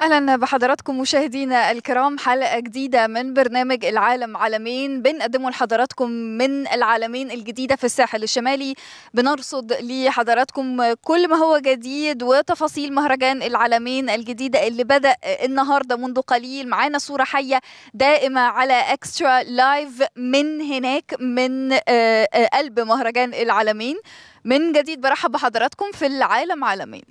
اهلا بحضراتكم مشاهدينا الكرام حلقه جديده من برنامج العالم عالمين بنقدمه لحضراتكم من العالمين الجديده في الساحل الشمالي بنرصد لحضراتكم كل ما هو جديد وتفاصيل مهرجان العالمين الجديده اللي بدا النهارده منذ قليل معانا صوره حيه دائمه على اكسترا لايف من هناك من قلب مهرجان العالمين من جديد برحب بحضراتكم في العالم عالمين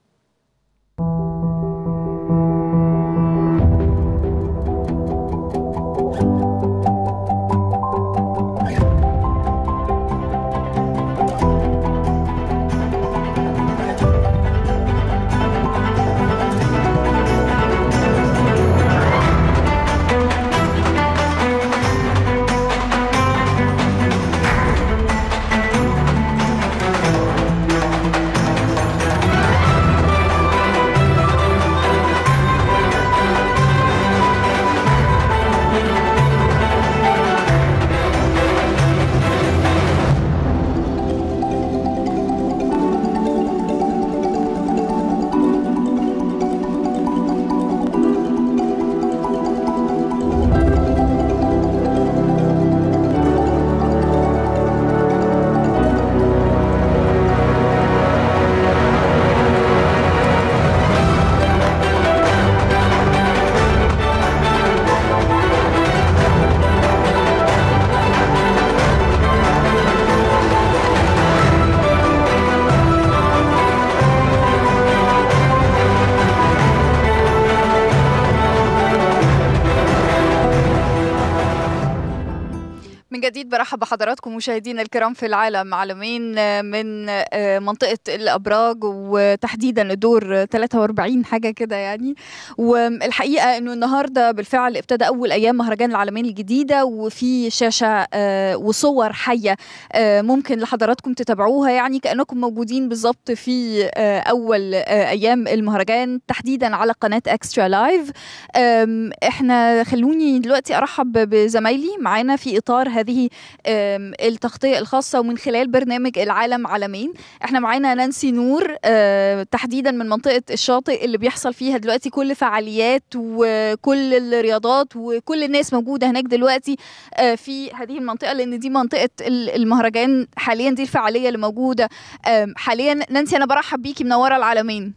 من جديد برحب بحضراتكم مشاهدينا الكرام في العالم عالمين من منطقة الأبراج وتحديدا الدور 43 حاجة كده يعني والحقيقة أنه النهاردة بالفعل ابتدى أول أيام مهرجان العالمين الجديدة وفي شاشة وصور حية ممكن لحضراتكم تتابعوها يعني كأنكم موجودين بالضبط في أول أيام المهرجان تحديدا على قناة اكسترا لايف احنا خلوني دلوقتي أرحب بزمايلي معانا في إطار هذه التغطية الخاصة ومن خلال برنامج العالم عالمين احنا معانا نانسي نور تحديدا من منطقة الشاطئ اللي بيحصل فيها دلوقتي كل فعاليات وكل الرياضات وكل الناس موجودة هناك دلوقتي في هذه المنطقة لأن دي منطقة المهرجان حاليا دي الفعالية اللي موجودة حاليا نانسي أنا برحب بيكي منورة العالمين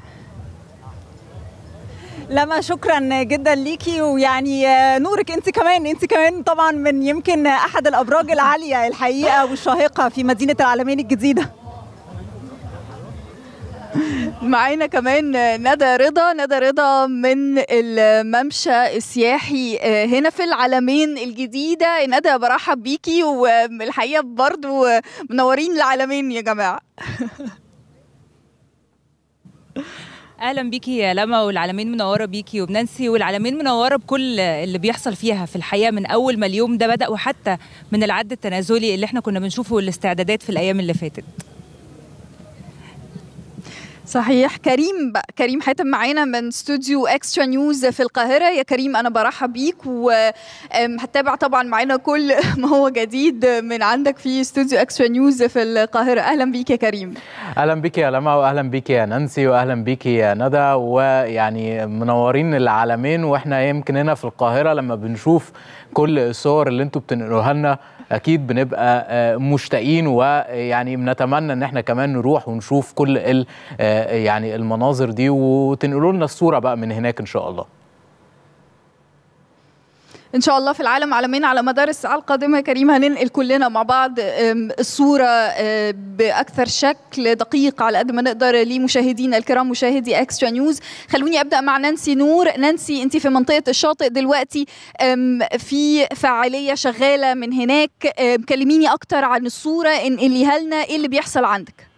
لما شكرا جدا ليكي ويعني نورك انت كمان انت كمان طبعا من يمكن احد الابراج العاليه الحقيقه والشاهقه في مدينه العالمين الجديده معانا كمان ندى رضا ندى رضا من الممشى السياحي هنا في العالمين الجديده ندى برحب بيكي والحقيقه برضو منورين العالمين يا جماعه اهلا بيكي يا لما والعالمين منوره بيكي وبنانسي والعالمين منوره بكل اللي بيحصل فيها في الحقيقه من اول ما اليوم ده بدا وحتى من العد التنازلي اللي احنا كنا بنشوفه والاستعدادات في الايام اللي فاتت صحيح كريم بقى كريم حاتم معانا من استوديو اكسترا نيوز في القاهره يا كريم انا برحب بيك وهتابع طبعا معانا كل ما هو جديد من عندك في استوديو اكسترا نيوز في القاهره اهلا بيك يا كريم اهلا بيك يا لما واهلا بيك يا نانسي واهلا بيك يا ندى ويعني منورين العالمين واحنا يمكن هنا في القاهره لما بنشوف كل الصور اللي انتوا بتنقلوها لنا اكيد بنبقى مشتاقين ويعني بنتمنى ان احنا كمان نروح ونشوف كل ال يعني المناظر دي وتنقلوا لنا الصوره بقى من هناك ان شاء الله ان شاء الله في العالم عالمين على مدار الساعه القادمه يا كريم هننقل كلنا مع بعض الصوره باكثر شكل دقيق على قد ما نقدر لمشاهدينا الكرام مشاهدي اكسترا نيوز خلوني ابدا مع نانسي نور نانسي انت في منطقه الشاطئ دلوقتي في فعاليه شغاله من هناك كلميني اكتر عن الصوره انقليها لنا ايه اللي بيحصل عندك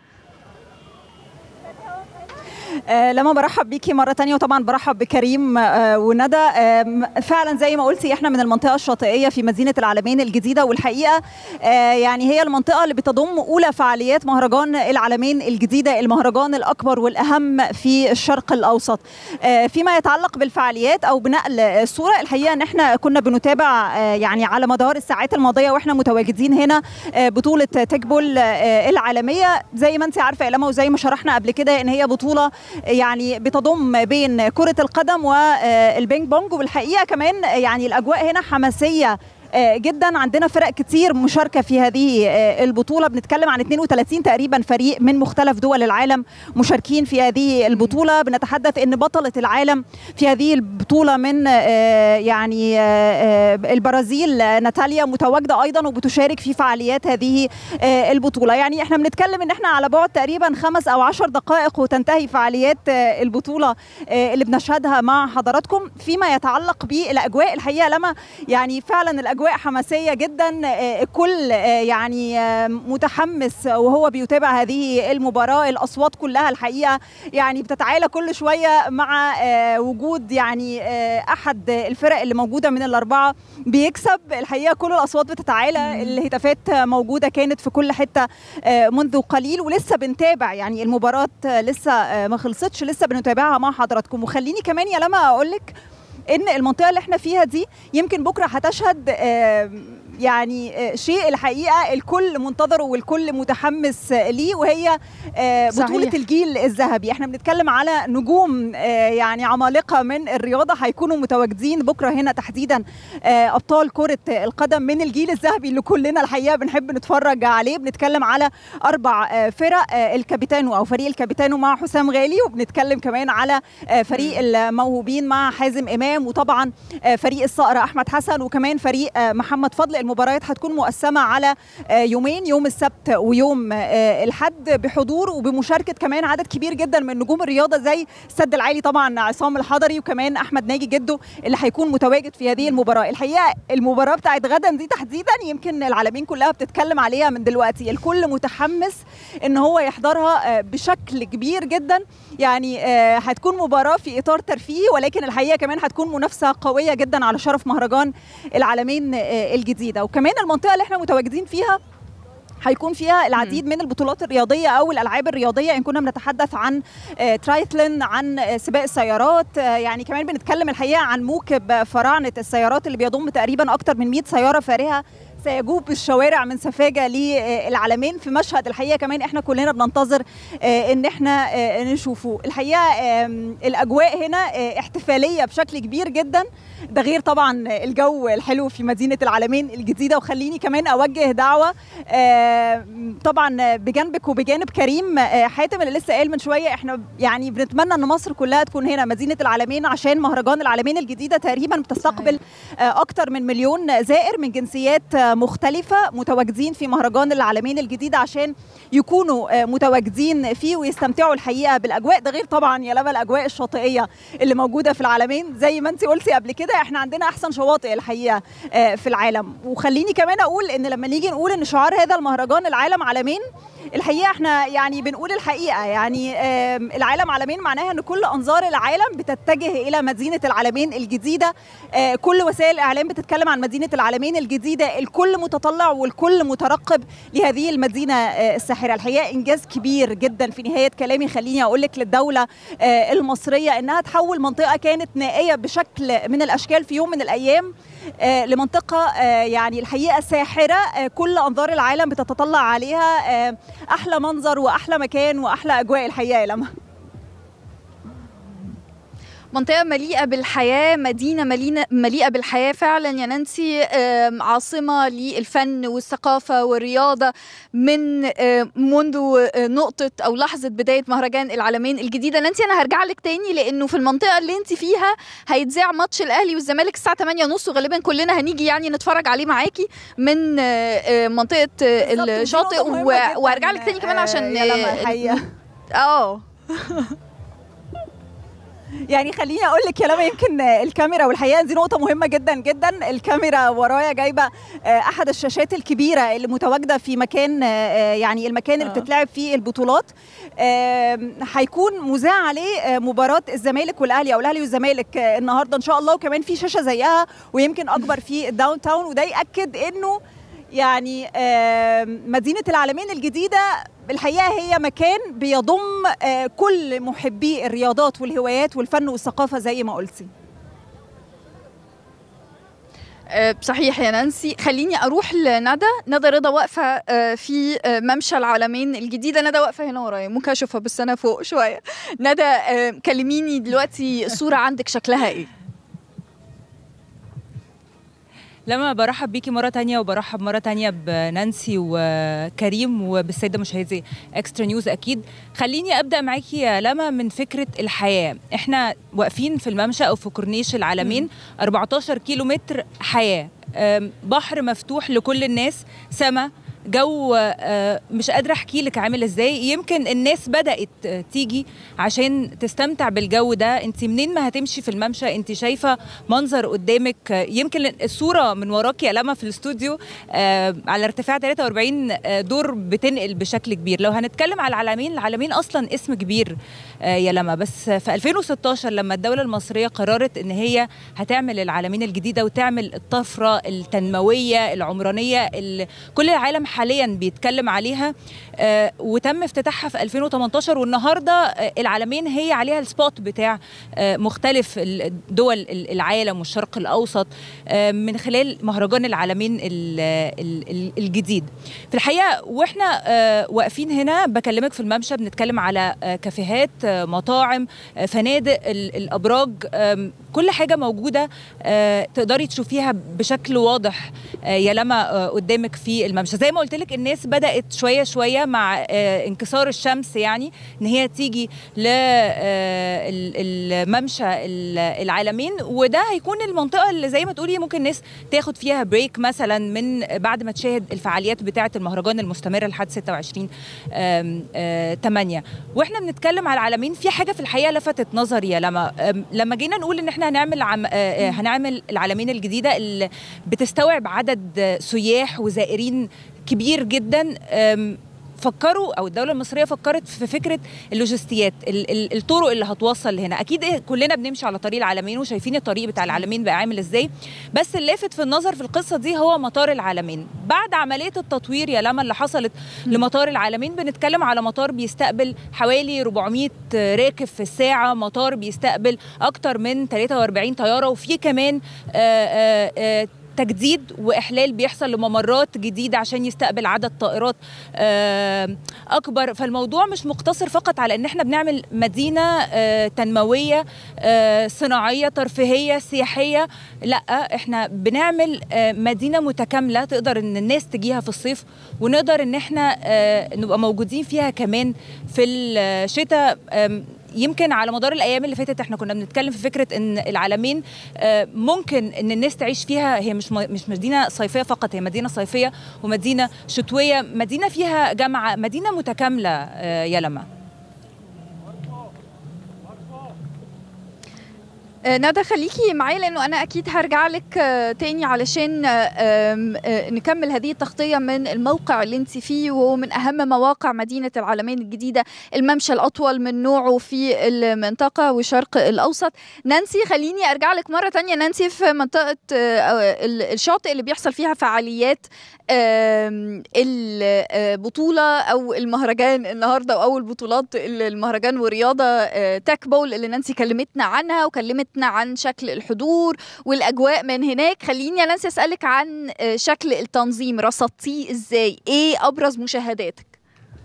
آه لما برحب بيكي مرة تانية وطبعا برحب بكريم آه وندى آه فعلا زي ما قلتي احنا من المنطقة الشاطئية في مدينة العالمين الجديدة والحقيقة يعني هي المنطقة اللي بتضم أولى فعاليات مهرجان العالمين الجديدة المهرجان الأكبر والأهم في الشرق الأوسط فيما يتعلق بالفعاليات أو بنقل الصورة الحقيقة ان احنا كنا بنتابع يعني على مدار الساعات الماضية واحنا متواجدين هنا بطولة تكبل العالمية زي ما انت عارفة يا لما وزي ما شرحنا قبل كده ان هي بطولة يعني بتضم بين كره القدم والبينج بونج والحقيقه كمان يعني الاجواء هنا حماسيه جدا عندنا فرق كتير مشاركه في هذه البطوله بنتكلم عن 32 تقريبا فريق من مختلف دول العالم مشاركين في هذه البطوله بنتحدث ان بطله العالم في هذه البطوله من يعني البرازيل ناتاليا متواجده ايضا وبتشارك في فعاليات هذه البطوله يعني احنا بنتكلم ان احنا على بعد تقريبا خمس او عشر دقائق وتنتهي فعاليات البطوله اللي بنشهدها مع حضراتكم فيما يتعلق بالاجواء الحقيقه لما يعني فعلا الاجواء اجواء حماسيه جدا الكل يعني متحمس وهو بيتابع هذه المباراه الاصوات كلها الحقيقه يعني بتتعالى كل شويه مع وجود يعني احد الفرق اللي موجوده من الاربعه بيكسب الحقيقه كل الاصوات بتتعالى الهتافات موجوده كانت في كل حته منذ قليل ولسه بنتابع يعني المباراه لسه ما خلصتش لسه بنتابعها مع حضراتكم وخليني كمان يا لما اقول لك ان المنطقه اللي احنا فيها دي يمكن بكره هتشهد يعني شيء الحقيقه الكل منتظره والكل متحمس ليه وهي بطوله صحيح. الجيل الذهبي احنا بنتكلم على نجوم يعني عمالقه من الرياضه هيكونوا متواجدين بكره هنا تحديدا ابطال كره القدم من الجيل الذهبي اللي كلنا الحقيقه بنحب نتفرج عليه بنتكلم على اربع فرق الكابيتانو او فريق الكابيتانو مع حسام غالي وبنتكلم كمان على فريق الموهوبين مع حازم امام وطبعا فريق الصقر احمد حسن وكمان فريق محمد فضل المباريات هتكون مقسمه على يومين يوم السبت ويوم الحد بحضور وبمشاركه كمان عدد كبير جدا من نجوم الرياضه زي السد العالي طبعا عصام الحضري وكمان احمد ناجي جده اللي هيكون متواجد في هذه المباراه الحقيقه المباراه بتاعت غدا دي تحديدا يمكن العالمين كلها بتتكلم عليها من دلوقتي الكل متحمس ان هو يحضرها بشكل كبير جدا يعني هتكون مباراه في اطار ترفيهي ولكن الحقيقه كمان هتكون منافسه قويه جدا على شرف مهرجان العالمين الجديده وكمان المنطقه اللي احنا متواجدين فيها هيكون فيها العديد من البطولات الرياضيه او الالعاب الرياضيه ان كنا بنتحدث عن ترايثلون عن سباق السيارات يعني كمان بنتكلم الحقيقه عن موكب فراعنه السيارات اللي بيضم تقريبا اكثر من 100 سياره فارهه سيجوب الشوارع من سفاجة للعالمين في مشهد الحقيقة كمان احنا كلنا بننتظر ان احنا نشوفه الحقيقة الأجواء هنا احتفالية بشكل كبير جدا ده غير طبعا الجو الحلو في مدينة العالمين الجديدة وخليني كمان أوجه دعوة طبعا بجنبك وبجانب كريم حاتم اللي لسه قال من شوية احنا يعني بنتمنى ان مصر كلها تكون هنا مدينة العالمين عشان مهرجان العالمين الجديدة تقريبا بتستقبل أكتر من مليون زائر من جنسيات مختلفة متواجدين في مهرجان العالمين الجديد عشان يكونوا متواجدين فيه ويستمتعوا الحقيقة بالأجواء ده غير طبعا يا لما الأجواء الشاطئية اللي موجودة في العالمين زي ما انت قلتي قبل كده احنا عندنا أحسن شواطئ الحقيقة في العالم وخليني كمان أقول إن لما نيجي نقول إن شعار هذا المهرجان العالم عالمين الحقيقه احنا يعني بنقول الحقيقه يعني العالم عالمين معناها ان كل انظار العالم بتتجه الى مدينه العالمين الجديده كل وسائل الاعلام بتتكلم عن مدينه العالمين الجديده الكل متطلع والكل مترقب لهذه المدينه الساحره الحقيقه انجاز كبير جدا في نهايه كلامي خليني اقول لك للدوله المصريه انها تحول منطقه كانت نائيه بشكل من الاشكال في يوم من الايام لمنطقة يعني الحقيقة ساحرة كل أنظار العالم بتتطلع عليها أحلى منظر وأحلى مكان وأحلى أجواء الحقيقة لما منطقة مليئة بالحياة مدينة مليئة, مليئة بالحياة فعلا يا نانسي عاصمة للفن والثقافة والرياضة من منذ نقطة أو لحظة بداية مهرجان العالمين الجديدة نانسي أنا هرجع لك تاني لأنه في المنطقة اللي أنت فيها هيتذاع ماتش الأهلي والزمالك الساعة 8 ونص وغالبا كلنا هنيجي يعني نتفرج عليه معاكي من منطقة الشاطئ وهرجع لك تاني كمان عشان اه يعني خليني اقول لك يا لما يمكن الكاميرا والحقيقه دي نقطه مهمه جدا جدا الكاميرا ورايا جايبه احد الشاشات الكبيره اللي متواجده في مكان يعني المكان اللي بتتلعب فيه البطولات هيكون مذاع عليه مباراه الزمالك والاهلي او الاهلي والزمالك النهارده ان شاء الله وكمان في شاشه زيها ويمكن اكبر في الداون تاون وده ياكد انه يعني مدينة العالمين الجديدة الحقيقة هي مكان بيضم كل محبي الرياضات والهوايات والفن والثقافة زي ما قلتي آه، صحيح يا نانسي خليني اروح لندى ندى رضا واقفه آه، في آه، ممشى العالمين الجديده ندى واقفه هنا ورايا ممكن اشوفها بس انا فوق شويه ندى آه، كلميني دلوقتي الصوره عندك شكلها ايه لما برحب بيكي مرة تانية وبرحب مرة تانية بنانسي وكريم وبالسيدة مشاهدي اكسترا نيوز أكيد خليني أبدأ معاكي يا لما من فكرة الحياة احنا واقفين في الممشى أو في كورنيش العالمين 14 كيلو متر حياة أم، بحر مفتوح لكل الناس سما جو آه، مش قادره احكي لك عامل ازاي يمكن الناس بدات آه، تيجي عشان تستمتع بالجو ده انت منين ما هتمشي في الممشى انت شايفه منظر قدامك آه، يمكن الصوره من وراك يا لما في الاستوديو آه، على ارتفاع 43 آه، دور بتنقل بشكل كبير لو هنتكلم على العالمين العالمين اصلا اسم كبير آه، يا لما بس في 2016 لما الدوله المصريه قررت ان هي هتعمل العالمين الجديده وتعمل الطفره التنمويه العمرانيه اللي كل العالم حاليا بيتكلم عليها آه، وتم افتتاحها في 2018 والنهارده آه، العالمين هي عليها السبوت بتاع آه، مختلف ال- دول ال- العالم والشرق الاوسط آه، من خلال مهرجان العالمين ال- ال- ال- الجديد في الحقيقه واحنا آه، واقفين هنا بكلمك في الممشى بنتكلم على آه، كافيهات آه، مطاعم آه، فنادق ال- الابراج آم، كل حاجه موجوده آه، تقدري تشوفيها بشكل واضح آه، يا لما آه، قدامك في الممشى زي ما قلت لك الناس بدات شويه شويه مع آه، انكسار الشمس يعني ان هي تيجي للممشى العالمين وده هيكون المنطقه اللي زي ما تقولي ممكن الناس تاخد فيها بريك مثلا من بعد ما تشاهد الفعاليات بتاعه المهرجان المستمره لحد 26 آم، آه، 8 واحنا بنتكلم على العالمين في حاجه في الحقيقه لفتت نظري يا لما آم، لما جينا نقول ان احنا هنعمل عم آه، آه، هنعمل العالمين الجديده اللي بتستوعب عدد آه، سياح وزائرين كبير جدا آم، فكروا او الدوله المصريه فكرت في فكره اللوجستيات ال- ال- الطرق اللي هتوصل لهنا اكيد إيه كلنا بنمشي على طريق العالمين وشايفين الطريق بتاع العالمين بقى عامل ازاي بس اللافت في النظر في القصه دي هو مطار العالمين بعد عمليه التطوير يا لما اللي حصلت لمطار العالمين بنتكلم على مطار بيستقبل حوالي 400 راكب في الساعه مطار بيستقبل اكتر من 43 طياره وفي كمان آه، آه، آه، تجديد واحلال بيحصل لممرات جديده عشان يستقبل عدد طائرات آه، اكبر فالموضوع مش مقتصر فقط على ان احنا بنعمل مدينه آه، تنمويه آه، صناعيه ترفيهيه سياحيه لا احنا بنعمل آه، مدينه متكامله تقدر ان الناس تجيها في الصيف ونقدر ان احنا آه، نبقى موجودين فيها كمان في الشتاء آم، يمكن على مدار الايام اللي فاتت احنا كنا بنتكلم في فكره ان العالمين آه، ممكن ان الناس تعيش فيها هي مش م- مش مدينه صيفيه فقط هي مدينه صيفيه ومدينه شتويه مدينه فيها جامعه مدينه متكامله آه، يا لما آه، ندى خليكي معايا لانه انا اكيد هرجع لك آه، تاني علشان آه، آم، آه، نكمل هذه التغطيه من الموقع اللي انت فيه وهو من اهم مواقع مدينه العالمين الجديده الممشى الاطول من نوعه في المنطقه والشرق الاوسط نانسي خليني ارجع لك مره تانية نانسي في منطقه آه، آه، ال- الشاطئ اللي بيحصل فيها فعاليات آم، البطوله او المهرجان النهارده واول بطولات المهرجان والرياضه آه، تاك بول اللي نانسي كلمتنا عنها وكلمتنا عن شكل الحضور والاجواء من هناك خليني يا نانسي اسالك عن آه، شكل التنظيم رصدتيه ازاي ايه ابرز مشاهداتك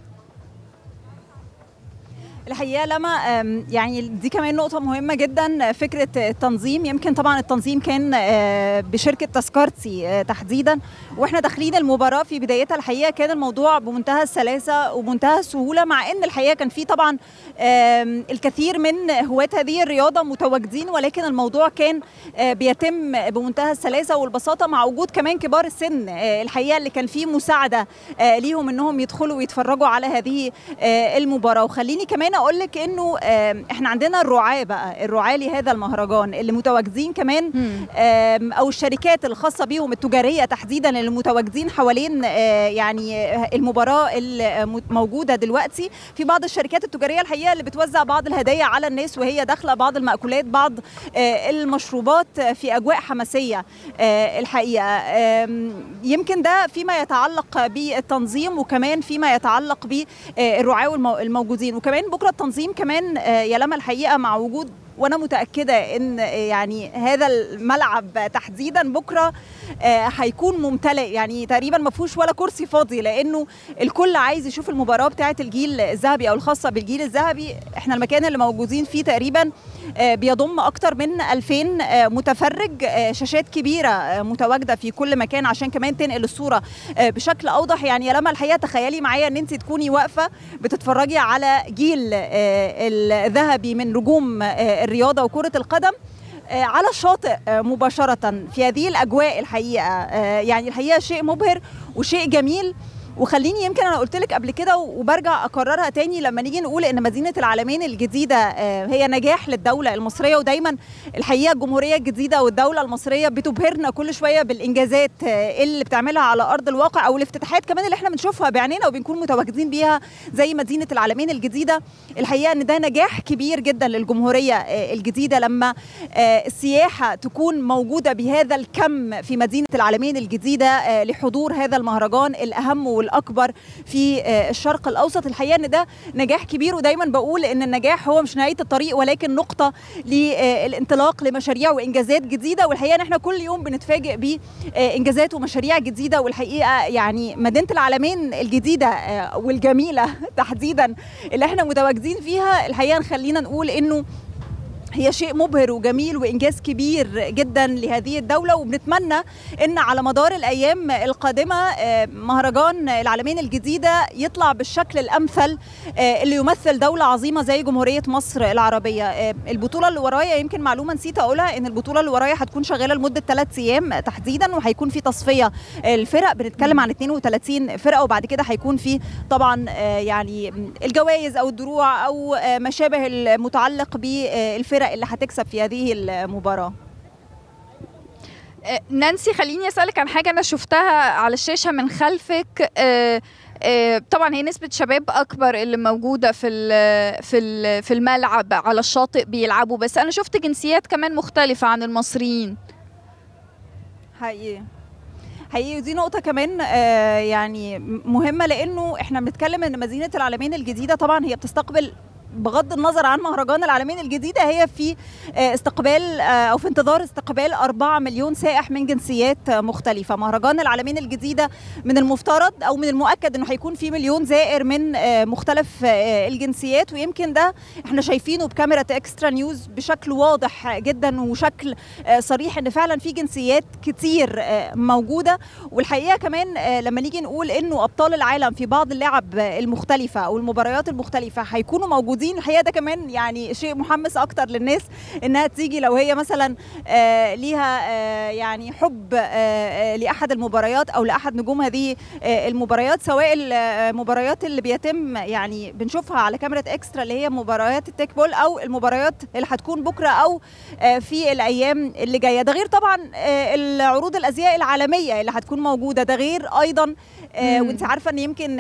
الحقيقه لما أم، يعني دي كمان نقطه مهمه جدا فكره التنظيم يمكن طبعا التنظيم كان آه، بشركه تذكرتي آه، تحديدا واحنا داخلين المباراه في بدايتها الحقيقه كان الموضوع بمنتهى السلاسه ومنتهى السهوله مع ان الحقيقه كان في طبعا آم، الكثير من هواة هذه الرياضه متواجدين ولكن الموضوع كان آه، بيتم بمنتهى السلاسه والبساطه مع وجود كمان كبار السن آه، الحقيقه اللي كان فيه مساعده آه، ليهم انهم يدخلوا ويتفرجوا على هذه آه، المباراه وخليني كمان اقول لك انه آم، احنا عندنا الرعاه بقى الرعاه لهذا المهرجان اللي متواجدين كمان آم، او الشركات الخاصه بيهم التجاريه تحديدا اللي متواجدين حوالين آه، يعني آه، المباراه الموجوده دلوقتي في بعض الشركات التجاريه الحقيقه اللي بتوزع بعض الهدايا على الناس وهي داخله بعض المأكولات بعض آه، المشروبات في اجواء حماسيه آه، الحقيقه آم، يمكن ده فيما يتعلق بالتنظيم وكمان فيما يتعلق بالرعاه والمو- الموجودين وكمان بكره التنظيم كمان آه، يا لما الحقيقه مع وجود وانا متاكده ان يعني هذا الملعب تحديدا بكره هيكون ممتلئ يعني تقريبا ما فيهوش ولا كرسي فاضي لانه الكل عايز يشوف المباراه بتاعه الجيل الذهبي او الخاصه بالجيل الذهبي احنا المكان اللي موجودين فيه تقريبا بيضم اكتر من 2000 متفرج شاشات كبيره متواجده في كل مكان عشان كمان تنقل الصوره بشكل اوضح يعني لما الحقيقه تخيلي معايا ان انت تكوني واقفه بتتفرجي على جيل الذهبي من نجوم الرياضه وكره القدم على الشاطئ مباشره في هذه الاجواء الحقيقه يعني الحقيقه شيء مبهر وشيء جميل وخليني يمكن انا قلت لك قبل كده وبرجع اكررها تاني لما نيجي نقول ان مدينه العالمين الجديده هي نجاح للدوله المصريه ودايما الحقيقه الجمهوريه الجديده والدوله المصريه بتبهرنا كل شويه بالانجازات اللي بتعملها على ارض الواقع او الافتتاحات كمان اللي احنا بنشوفها بعينينا وبنكون متواجدين بيها زي مدينه العالمين الجديده الحقيقه ان ده نجاح كبير جدا للجمهوريه الجديده لما السياحه تكون موجوده بهذا الكم في مدينه العالمين الجديده لحضور هذا المهرجان الاهم والاكبر في الشرق الاوسط الحقيقه ان ده نجاح كبير ودايما بقول ان النجاح هو مش نهايه الطريق ولكن نقطه للانطلاق لمشاريع وانجازات جديده والحقيقه ان احنا كل يوم بنتفاجئ بانجازات ومشاريع جديده والحقيقه يعني مدينه العالمين الجديده والجميله تحديدا اللي احنا متواجدين فيها الحقيقه خلينا نقول انه هي شيء مبهر وجميل وانجاز كبير جدا لهذه الدوله وبنتمنى ان على مدار الايام القادمه مهرجان العالمين الجديده يطلع بالشكل الامثل اللي يمثل دوله عظيمه زي جمهوريه مصر العربيه البطوله اللي ورايا يمكن معلومه نسيت اقولها ان البطوله اللي ورايا هتكون شغاله لمده ثلاث ايام تحديدا وهيكون في تصفيه الفرق بنتكلم عن 32 فرقه وبعد كده هيكون في طبعا يعني الجوائز او الدروع او ما شابه المتعلق بالفرق الفرق اللي هتكسب في هذه المباراه نانسي خليني اسالك عن حاجه انا شفتها على الشاشه من خلفك طبعا هي نسبه شباب اكبر اللي موجوده في في في الملعب على الشاطئ بيلعبوا بس انا شفت جنسيات كمان مختلفه عن المصريين حقيقي حقيقي دي نقطة كمان آه يعني مهمة لأنه احنا بنتكلم إن مدينة العالمين الجديدة طبعا هي بتستقبل بغض النظر عن مهرجان العالمين الجديده هي في استقبال او في انتظار استقبال 4 مليون سائح من جنسيات مختلفه مهرجان العالمين الجديده من المفترض او من المؤكد انه هيكون في مليون زائر من مختلف الجنسيات ويمكن ده احنا شايفينه بكاميرا اكسترا نيوز بشكل واضح جدا وشكل صريح ان فعلا في جنسيات كتير موجوده والحقيقه كمان لما نيجي نقول انه ابطال العالم في بعض اللعب المختلفه او المباريات المختلفه هيكونوا موجودين موجودين الحقيقه ده كمان يعني شيء محمس اكتر للناس انها تيجي لو هي مثلا آه ليها آه يعني حب آه لاحد المباريات او لاحد نجوم هذه المباريات سواء المباريات اللي بيتم يعني بنشوفها على كاميرا اكسترا اللي هي مباريات التيك بول او المباريات اللي هتكون بكره او في الايام اللي جايه ده غير طبعا العروض الازياء العالميه اللي هتكون موجوده ده غير ايضا وانت عارفه ان يمكن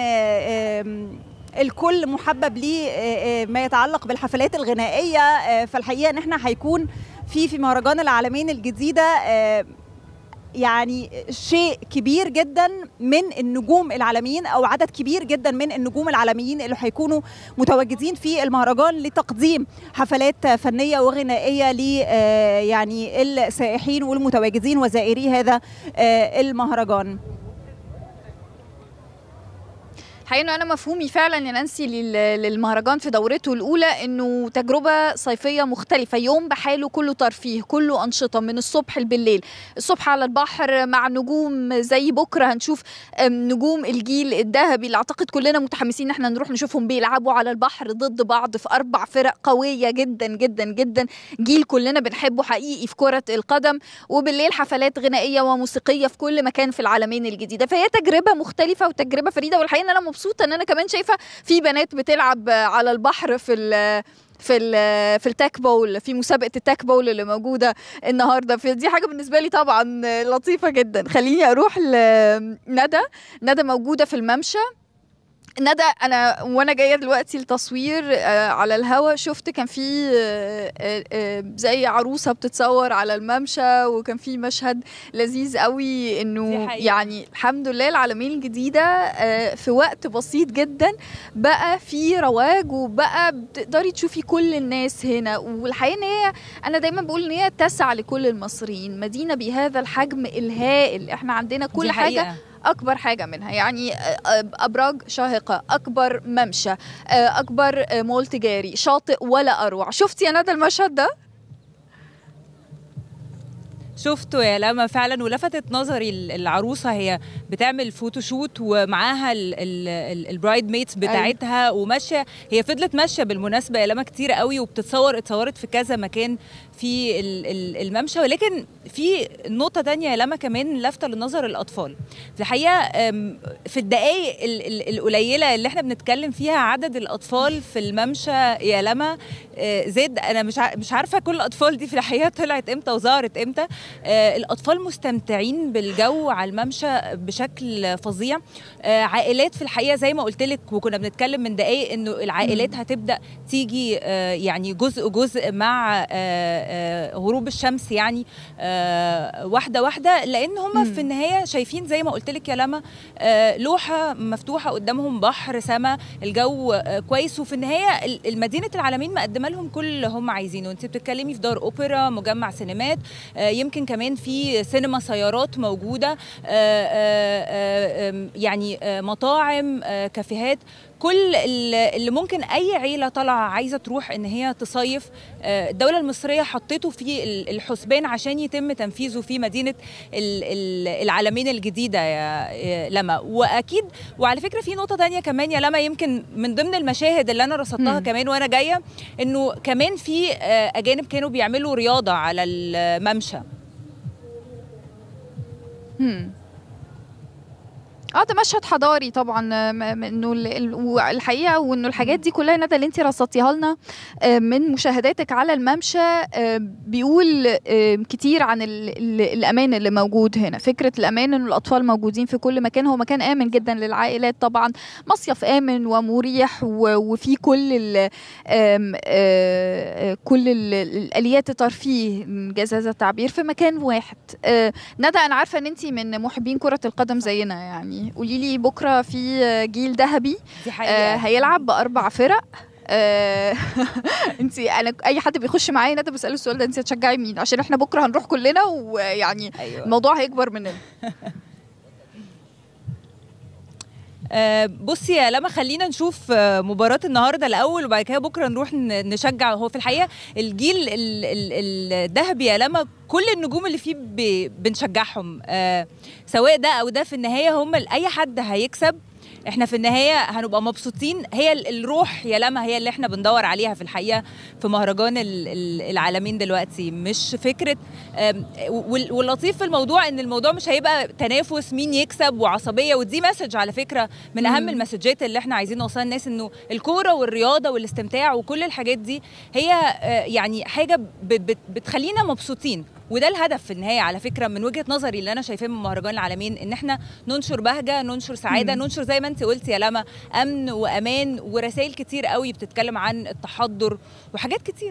الكل محبب ليه ما يتعلق بالحفلات الغنائيه فالحقيقه ان احنا هيكون في في مهرجان العالمين الجديده يعني شيء كبير جدا من النجوم العالميين او عدد كبير جدا من النجوم العالميين اللي هيكونوا متواجدين في المهرجان لتقديم حفلات فنيه وغنائيه ل يعني السائحين والمتواجدين وزائري هذا المهرجان حقيقة انا مفهومي فعلا يا نانسي للمهرجان في دورته الاولى انه تجربه صيفيه مختلفه يوم بحاله كله ترفيه كله انشطه من الصبح بالليل الصبح على البحر مع نجوم زي بكره هنشوف نجوم الجيل الذهبي اللي اعتقد كلنا متحمسين ان احنا نروح نشوفهم بيلعبوا على البحر ضد بعض في اربع فرق قويه جدا جدا جدا جيل كلنا بنحبه حقيقي في كره القدم وبالليل حفلات غنائيه وموسيقيه في كل مكان في العالمين الجديده فهي تجربه مختلفه وتجربه فريده والحقيقه ان انا مبسوطه ان انا كمان شايفه في بنات بتلعب على البحر في ال في ال في التاك بول في مسابقه التاك بول اللي موجوده النهارده فدي حاجه بالنسبه لي طبعا لطيفه جدا خليني اروح لندى ندى موجوده في الممشى ندى انا وانا جايه دلوقتي التصوير آه، على الهوا شفت كان في آه، آه، آه، زي عروسه بتتصور على الممشى وكان في مشهد لذيذ قوي دي انه حقيقة. يعني الحمد لله العالمين الجديده آه، في وقت بسيط جدا بقى في رواج وبقى بتقدري تشوفي كل الناس هنا والحقيقه ان هي انا دايما بقول ان هي تسعى لكل المصريين مدينه بهذا الحجم الهائل احنا عندنا كل دي حاجه حقيقة. اكبر حاجه منها يعني ابراج شاهقه اكبر ممشى اكبر مول تجاري شاطئ ولا اروع شفتي يا ندى المشهد ده شفته يا لما فعلا ولفتت نظري ال- العروسه هي بتعمل فوتوشوت ومعاها البرايد ميتس بتاعتها وماشيه هي فضلت ماشيه بالمناسبه يا لما كتير قوي وبتتصور اتصورت في كذا مكان في ال- ال- الممشى ولكن في نقطه تانية يا لما كمان لافته لنظر الاطفال في الحقيقه أم، في الدقائق ال- ال- القليله اللي احنا بنتكلم فيها عدد الاطفال في الممشى يا لما آه، زاد انا مش ع- مش عارفه كل الاطفال دي في الحقيقه طلعت امتى وظهرت امتى آه، الاطفال مستمتعين بالجو على الممشى بشكل فظيع آه، عائلات في الحقيقه زي ما قلت لك وكنا بنتكلم من دقائق انه العائلات هتبدا تيجي آه، يعني جزء جزء مع آه، آه، غروب الشمس يعني آه، واحده واحده لان هم في النهايه شايفين زي ما قلت لك يا لما آه، لوحه مفتوحه قدامهم بحر سما الجو آه، كويس وفي النهايه ال- المدينه العالمين مقدمه لهم كل اللي هم عايزينه انت بتتكلمي في دار اوبرا مجمع سينمات آه، يمكن كمان في سينما سيارات موجوده آه، آه، آه، آم، يعني آه، مطاعم آه، كافيهات كل ال- اللي ممكن اي عيله طالعه عايزه تروح ان هي تصيف آه، الدوله المصريه حطته في ال- الحسبان عشان يتم تنفيذه في مدينه ال- ال- العالمين الجديده يا يا لما واكيد وعلى فكره في نقطه تانية كمان يا لما يمكن من ضمن المشاهد اللي انا رصدتها مم. كمان وانا جايه انه كمان في آه، اجانب كانوا بيعملوا رياضه على الممشى هم. اه ده مشهد حضاري طبعا م- م- انه ال- ال- والحقيقه وانه الحاجات دي كلها ندى اللي انت رصدتيها لنا آه، من مشاهداتك على الممشى آه، بيقول آه، كتير عن ال ال الامان اللي موجود هنا فكره الامان انه الاطفال موجودين في كل مكان هو مكان امن جدا للعائلات طبعا مصيف امن ومريح و- وفي كل ال آم، آه، آه، كل ال- الاليات الترفيه انجاز هذا التعبير في مكان واحد آه، ندى انا عارفه ان انت من محبين كره القدم زينا يعني قولي لي بكره في جيل ذهبي دي آه حقيقه هيلعب باربع فرق آه انت انا اي حد بيخش معايا ندى بساله السؤال ده انت هتشجعي مين عشان احنا بكره هنروح كلنا ويعني ايوه الموضوع هيكبر مننا آه، بصي يا لما خلينا نشوف آه، مباراة النهاردة الأول وبعد كده بكرة نروح ن- نشجع هو في الحقيقة الجيل ال- ال- الذهبي يا لما كل النجوم اللي فيه ب- بنشجعهم آه، سواء ده أو ده في النهاية هم ال- أي حد هيكسب احنا في النهايه هنبقى مبسوطين هي ال- الروح يا لما هي اللي احنا بندور عليها في الحقيقه في مهرجان ال- ال- العالمين دلوقتي مش فكره آم، وال- واللطيف في الموضوع ان الموضوع مش هيبقى تنافس مين يكسب وعصبيه ودي مسج على فكره من اهم مم. المسجات اللي احنا عايزين نوصلها للناس انه الكوره والرياضه والاستمتاع وكل الحاجات دي هي آه، يعني حاجه ب- بت- بتخلينا مبسوطين وده الهدف في النهايه على فكره من وجهه نظري اللي انا شايفاه من مهرجان العالمين ان احنا ننشر بهجه ننشر سعاده مم. ننشر زي ما انت قلتي يا لما امن وامان ورسائل كتير قوي بتتكلم عن التحضر وحاجات كتير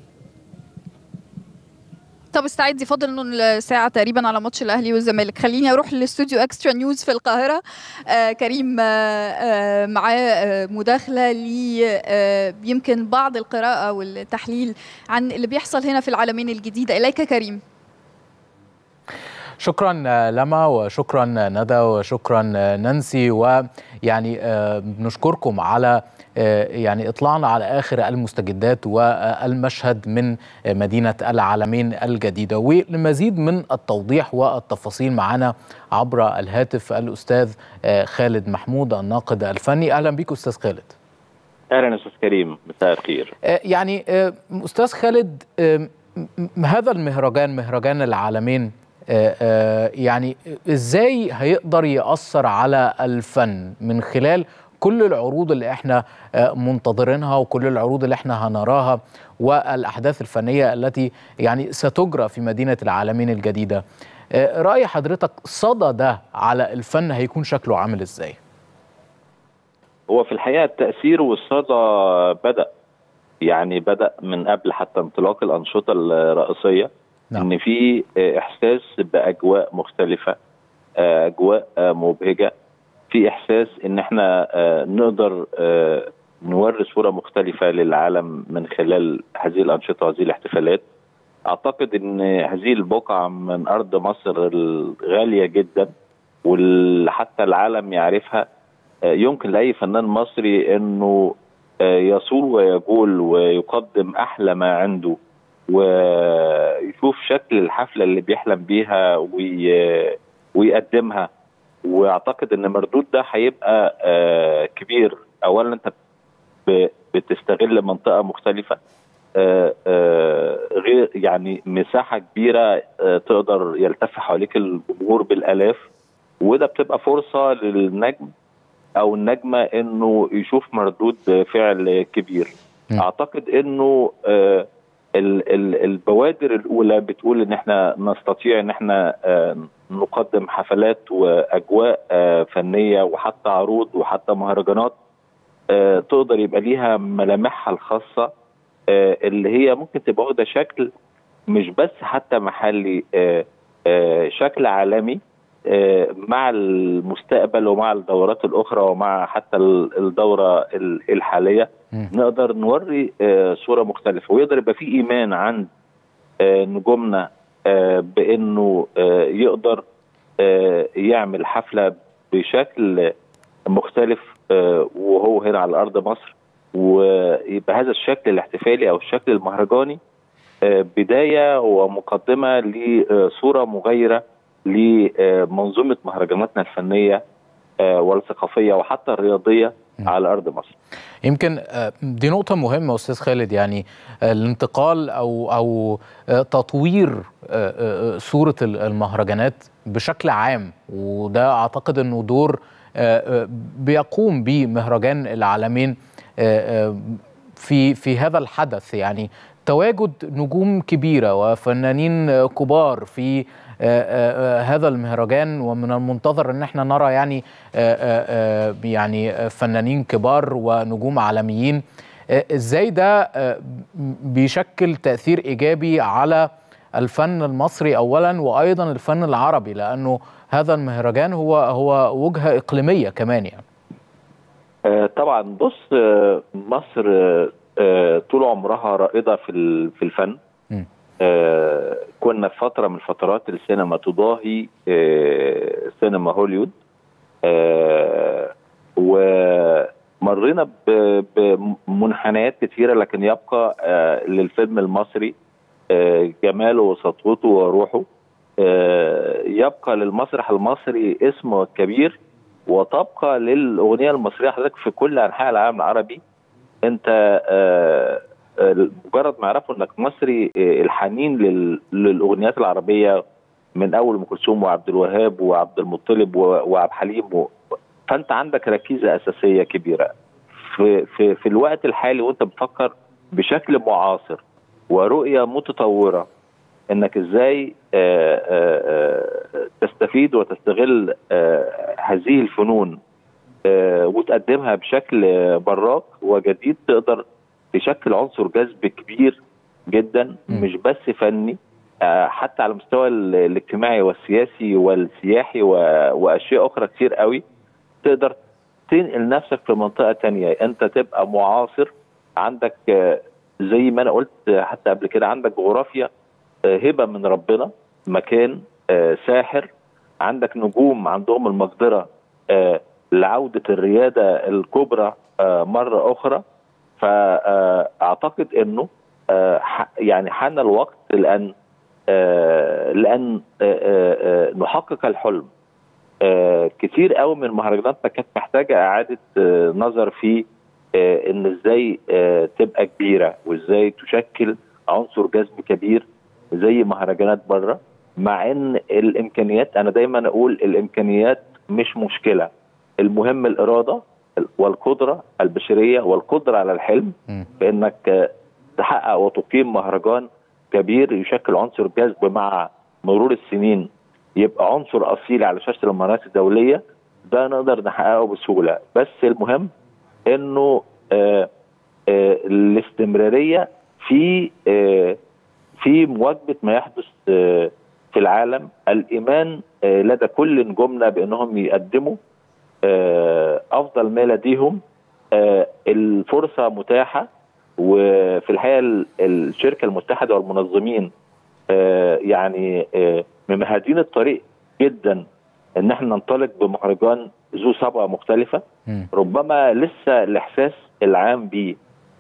طب استعدي فاضل ساعة تقريبا على ماتش الأهلي والزمالك خليني أروح للاستوديو أكسترا نيوز في القاهرة آه كريم آه آه معاه آه مداخلة لي آه يمكن بعض القراءة والتحليل عن اللي بيحصل هنا في العالمين الجديدة إليك كريم شكرا لما وشكرا ندى وشكرا نانسي ويعني آه، بنشكركم على آه، يعني اطلاعنا على اخر المستجدات والمشهد من مدينه العالمين الجديده ولمزيد من التوضيح والتفاصيل معنا عبر الهاتف الاستاذ آه، خالد محمود الناقد الفني اهلا بك استاذ خالد اهلا استاذ كريم مساء الخير آه، يعني آه، استاذ خالد آه، م- م- هذا المهرجان مهرجان العالمين آه، آه، يعني ازاي هيقدر يأثر على الفن من خلال كل العروض اللي احنا آه، منتظرينها وكل العروض اللي احنا هنراها والاحداث الفنيه التي يعني ستجرى في مدينه العالمين الجديده آه، راي حضرتك صدى ده على الفن هيكون شكله عامل ازاي هو في الحقيقه التاثير والصدى بدا يعني بدا من قبل حتى انطلاق الانشطه الرئيسيه نعم. ان في آه، احساس باجواء مختلفه آه، اجواء آه، مبهجه في احساس ان احنا آه، نقدر آه، نوري صوره مختلفه للعالم من خلال هذه الانشطه وهذه الاحتفالات اعتقد ان هذه البقعه من ارض مصر الغاليه جدا وحتى العالم يعرفها آه، يمكن لاي فنان مصري انه آه، يصول ويجول ويقدم احلى ما عنده ويشوف شكل الحفله اللي بيحلم بيها وي- ويقدمها واعتقد ان مردود ده هيبقى آه، كبير اولا انت ب- بتستغل منطقه مختلفه آه، آه، غير يعني مساحه كبيره آه، تقدر يلتف حواليك الجمهور بالالاف وده بتبقى فرصه للنجم او النجمه انه يشوف مردود فعل كبير م. اعتقد انه آه، ال- ال- البوادر الاولى بتقول ان احنا نستطيع ان احنا آه، نقدم حفلات واجواء آه، فنيه وحتى عروض وحتى مهرجانات آه، تقدر يبقى ليها ملامحها الخاصه آه، اللي هي ممكن تبقى واخده شكل مش بس حتى محلي آه، آه، شكل عالمي آه، مع المستقبل ومع الدورات الاخرى ومع حتى ال- الدوره ال- الحاليه مم. نقدر نوري آه، صوره مختلفه ويقدر يبقى في ايمان عند آه، نجومنا آه، بانه آه، يقدر آه، يعمل حفله بشكل مختلف آه، وهو هنا على ارض مصر ويبقى هذا الشكل الاحتفالي او الشكل المهرجاني آه، بدايه ومقدمه لصوره مغايره لمنظومه مهرجاناتنا الفنيه آه، والثقافيه وحتى الرياضيه على ارض مصر. يمكن آه، دي نقطة مهمة أستاذ خالد يعني آه، الانتقال أو أو آه، تطوير آه، آه، صورة ال- المهرجانات بشكل عام وده أعتقد أنه دور آه، آه، بيقوم به مهرجان العالمين آه، آه، في في هذا الحدث يعني تواجد نجوم كبيرة وفنانين آه، كبار في آه، آه، آه، هذا المهرجان ومن المنتظر ان احنا نرى يعني آه، آه، آه، يعني آه، فنانين كبار ونجوم عالميين آه، ازاي ده آه، بيشكل تأثير ايجابي على الفن المصري اولا وايضا الفن العربي لانه هذا المهرجان هو هو وجهة اقليمية كمان يعني آه، طبعا بص آه، مصر آه، آه، طول عمرها رائده في ال- في الفن م. آه، كنا في فتره من فترات السينما تضاهي آه، سينما هوليوود آه، ومرينا ب- بمنحنيات كثيره لكن يبقى آه، للفيلم المصري آه، جماله وسطوته وروحه آه، يبقى للمسرح المصري اسمه الكبير وتبقى للاغنيه المصريه حضرتك في كل انحاء العالم العربي انت آه، آه، مجرد ما يعرفوا انك مصري آه، الحنين لل- للاغنيات العربيه من اول ام كلثوم وعبد الوهاب وعبد المطلب و- وعبد الحليم و... فانت عندك ركيزه اساسيه كبيره في في في الوقت الحالي وانت بتفكر بشكل معاصر ورؤيه متطوره انك ازاي آه، آه، آه، تستفيد وتستغل آه، هذه الفنون آه، وتقدمها بشكل آه، براق وجديد تقدر تشكل عنصر جذب كبير جدا م. مش بس فني آه، حتى على المستوى ال- الاجتماعي والسياسي والسياحي و- واشياء اخرى كتير قوي تقدر تنقل نفسك في منطقه تانية انت تبقى معاصر عندك آه، زي ما انا قلت آه، حتى قبل كده عندك جغرافيا آه، هبه من ربنا مكان آه، ساحر عندك نجوم عندهم المقدره آه، لعوده الرياده الكبرى آه، مره اخرى فاعتقد انه آه، ح- يعني حان الوقت لان آه، لان آه، آه، آه، نحقق الحلم آه، كتير قوي من مهرجاناتنا كانت محتاجه اعاده آه، نظر في آه، ان ازاي آه، تبقى كبيره وازاي تشكل عنصر جذب كبير زي مهرجانات بره مع ان الامكانيات انا دايما اقول الامكانيات مش مشكله المهم الاراده والقدره البشريه والقدره على الحلم م. بانك آه، تحقق وتقيم مهرجان كبير يشكل عنصر جذب مع مرور السنين يبقى عنصر اصيل على شاشه المهرجانات الدوليه ده نقدر نحققه بسهوله بس المهم انه آه آه الاستمراريه في آه في مواجهه ما يحدث آه في العالم الايمان آه لدى كل نجومنا بانهم يقدموا آه افضل ما لديهم آه الفرصه متاحه وفي الحقيقه ال- الشركه المتحده والمنظمين آه يعني آه ممهدين الطريق جدا ان احنا ننطلق بمهرجان ذو صبغه مختلفه مم. ربما لسه الاحساس العام بيه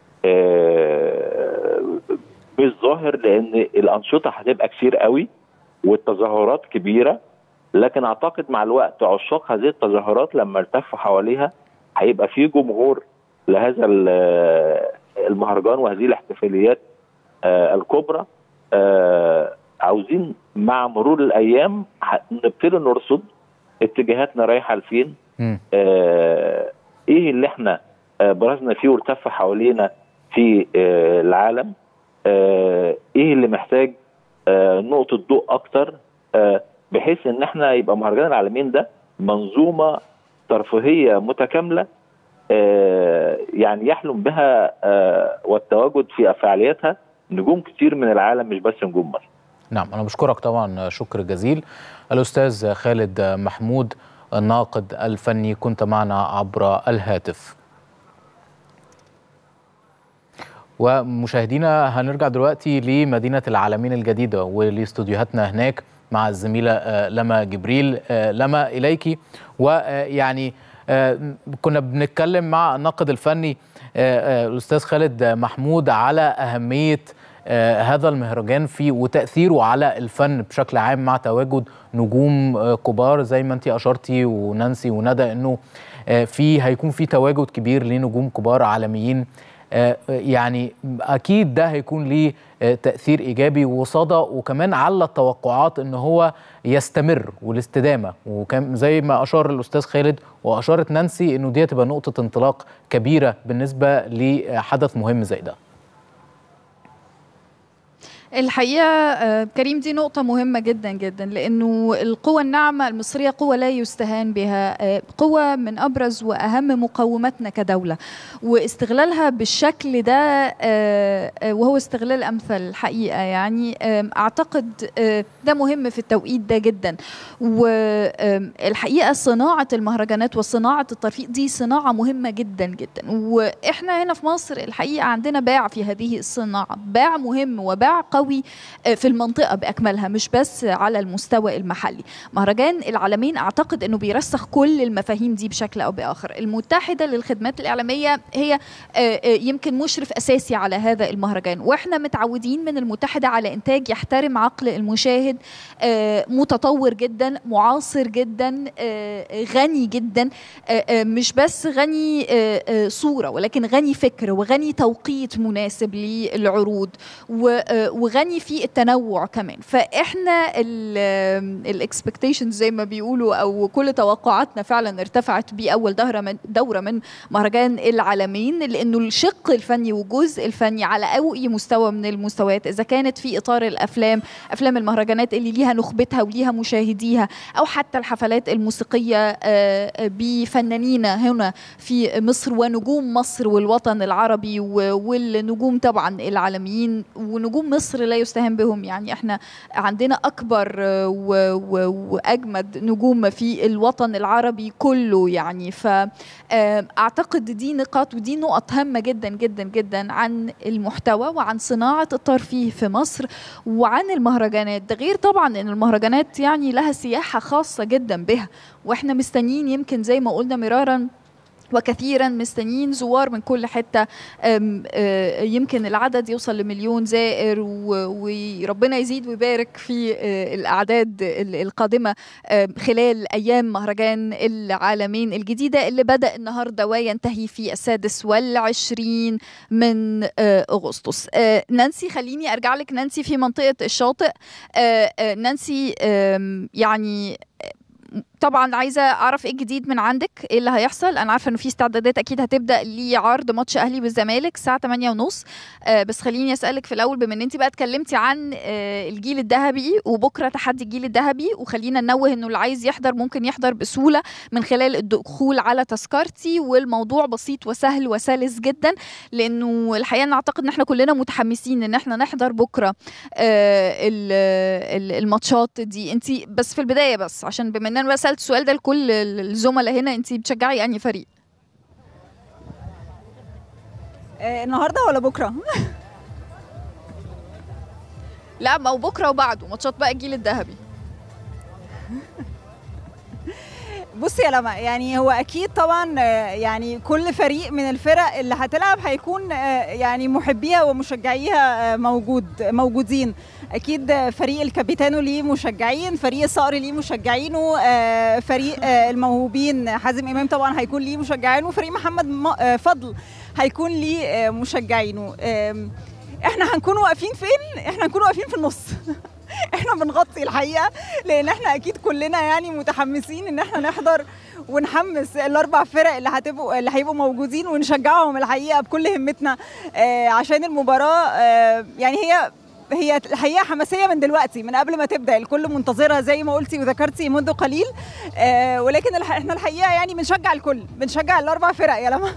آه، مش ظاهر لان الانشطه هتبقى كتير قوي والتظاهرات كبيره لكن اعتقد مع الوقت عشاق هذه التظاهرات لما التفوا حواليها هيبقى في جمهور لهذا ال- المهرجان وهذه الاحتفاليات آه، الكبرى آه، عاوزين مع مرور الايام ه- نبتدي نرصد اتجاهاتنا رايحه لفين مم. آه، ايه اللي احنا آه، برزنا فيه والتف حوالينا في آه، العالم آه، ايه اللي محتاج آه، نقطة ضوء اكتر آه، بحيث ان احنا يبقى مهرجان العالمين ده منظومة ترفيهية متكاملة آه، يعني يحلم بها آه، والتواجد في فعالياتها نجوم كتير من العالم مش بس نجوم مصر نعم أنا بشكرك طبعا شكر جزيل الأستاذ خالد محمود الناقد الفني كنت معنا عبر الهاتف ومشاهدينا هنرجع دلوقتي لمدينة العالمين الجديدة ولاستوديوهاتنا هناك مع الزميلة آه، لما جبريل آه، لما إليك ويعني كنا بنتكلم مع الناقد الفني آه، آه، الأستاذ خالد محمود على أهمية آه، هذا المهرجان فيه وتأثيره على الفن بشكل عام مع تواجد نجوم آه، كبار زي ما انت أشرتي ونانسي وندى انه آه، في هيكون في تواجد كبير لنجوم كبار عالميين آه، يعني اكيد ده هيكون ليه آه، تاثير ايجابي وصدى وكمان على التوقعات ان هو يستمر والاستدامه وكان زي ما اشار الاستاذ خالد واشارت نانسي انه دي هتبقى نقطه انطلاق كبيره بالنسبه لحدث مهم زي ده الحقيقة آه، كريم دي نقطة مهمة جدا جدا لأنه القوى الناعمة المصرية قوة لا يستهان بها آه، قوة من أبرز وأهم مقوماتنا كدولة واستغلالها بالشكل ده آه، آه، وهو استغلال أمثل الحقيقة يعني آم، أعتقد آه، ده مهم في التوقيت ده جدا والحقيقة صناعة المهرجانات وصناعة الترفيه دي صناعة مهمة جدا جدا وإحنا هنا في مصر الحقيقة عندنا باع في هذه الصناعة باع مهم وباع قوي آه، في المنطقة بأكملها مش بس على المستوى المحلي مهرجان العالمين أعتقد أنه بيرسخ كل المفاهيم دي بشكل أو بآخر المتحدة للخدمات الإعلامية هي آه، آه، يمكن مشرف أساسي على هذا المهرجان وإحنا متعودين من المتحدة على إنتاج يحترم عقل المشاهد آه، متطور جدا معاصر جدا آه، غني جدا آه، آه، مش بس غني آه، آه، صورة ولكن غني فكر وغني توقيت مناسب للعروض و- آه، وغني في التنوع كمان فاحنا الاكسبكتيشنز زي ما بيقولوا او كل توقعاتنا فعلا ارتفعت باول دوره من دوره من مهرجان العالمين لانه الشق الفني والجزء الفني على اي مستوى من المستويات اذا كانت في اطار الافلام افلام المهرجانات اللي ليها نخبتها وليها مشاهديها او حتى الحفلات الموسيقيه آه، آه، بفنانين هنا في مصر ونجوم مصر والوطن العربي و- والنجوم طبعا العالميين ونجوم مصر لا يستهان بهم يعني احنا عندنا اكبر آه، و- و- واجمد نجوم في الوطن العربي كله يعني فاعتقد دي نقاط ودي نقط هامه جدا جدا جدا عن المحتوى وعن صناعه الترفيه في مصر وعن المهرجانات ده غير طبعا ان المهرجانات يعني لها سياحه خاصه جدا بها واحنا مستنيين يمكن زي ما قلنا مرارا وكثيرا مستنيين زوار من كل حته أم، آه، يمكن العدد يوصل لمليون زائر و- وربنا يزيد ويبارك في آه، الاعداد ال- القادمه آه، خلال ايام مهرجان العالمين الجديده اللي بدا النهارده وينتهي في السادس والعشرين من آه، اغسطس آه، نانسي خليني ارجع لك نانسي في منطقه الشاطئ آه، آه، نانسي آم، يعني طبعا عايزه اعرف ايه الجديد من عندك ايه اللي هيحصل انا عارفه انه في استعدادات اكيد هتبدا لعرض ماتش اهلي والزمالك الساعه 8 ونص آه بس خليني اسالك في الاول بما ان انت بقى اتكلمتي عن آه الجيل الذهبي وبكره تحدي الجيل الذهبي وخلينا ننوه انه اللي عايز يحضر ممكن يحضر بسهوله من خلال الدخول على تذكرتي والموضوع بسيط وسهل وسلس جدا لانه الحقيقه انا اعتقد ان احنا كلنا متحمسين ان احنا نحضر بكره آه الماتشات دي انت بس في البدايه بس عشان بما ان انا بقى سالت السؤال ده لكل الزملاء هنا انت بتشجعي انهي فريق آه النهارده ولا بكره لا ما هو بكره وبعده ماتشات بقى الجيل الذهبي بصي يا لما يعني هو اكيد طبعا يعني كل فريق من الفرق اللي هتلعب هيكون يعني محبيها ومشجعيها موجود موجودين اكيد فريق الكابيتانو ليه مشجعين فريق الصقر ليه مشجعينه فريق الموهوبين حازم امام طبعا هيكون ليه مشجعينه وفريق محمد فضل هيكون ليه مشجعينه احنا هنكون واقفين فين احنا هنكون واقفين في النص احنا بنغطي الحقيقه لان احنا اكيد كلنا يعني متحمسين ان احنا نحضر ونحمس الاربع فرق اللي هتبقوا اللي هيبقوا موجودين ونشجعهم الحقيقه بكل همتنا آه عشان المباراه آه يعني هي هي الحقيقه حماسيه من دلوقتي من قبل ما تبدا الكل منتظرها زي ما قلتي وذكرتي منذ قليل آه ولكن احنا الحقيقه يعني بنشجع الكل بنشجع الاربع فرق يا لما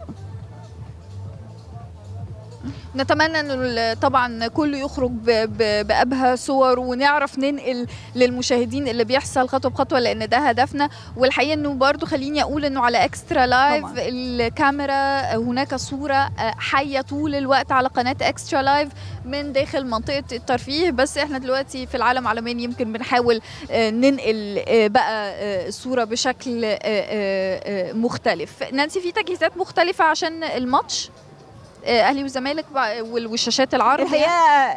نتمنى انه طبعا كله يخرج بابهى صور ونعرف ننقل للمشاهدين اللي بيحصل خطوه بخطوه لان ده هدفنا والحقيقه انه برضو خليني اقول انه على اكسترا لايف طبعا. الكاميرا هناك صوره حيه طول الوقت على قناه اكسترا لايف من داخل منطقه الترفيه بس احنا دلوقتي في العالم عالميا يمكن بنحاول ننقل بقى الصوره بشكل مختلف نانسي في تجهيزات مختلفه عشان الماتش اهلي والزمالك والشاشات العرض الحقيقه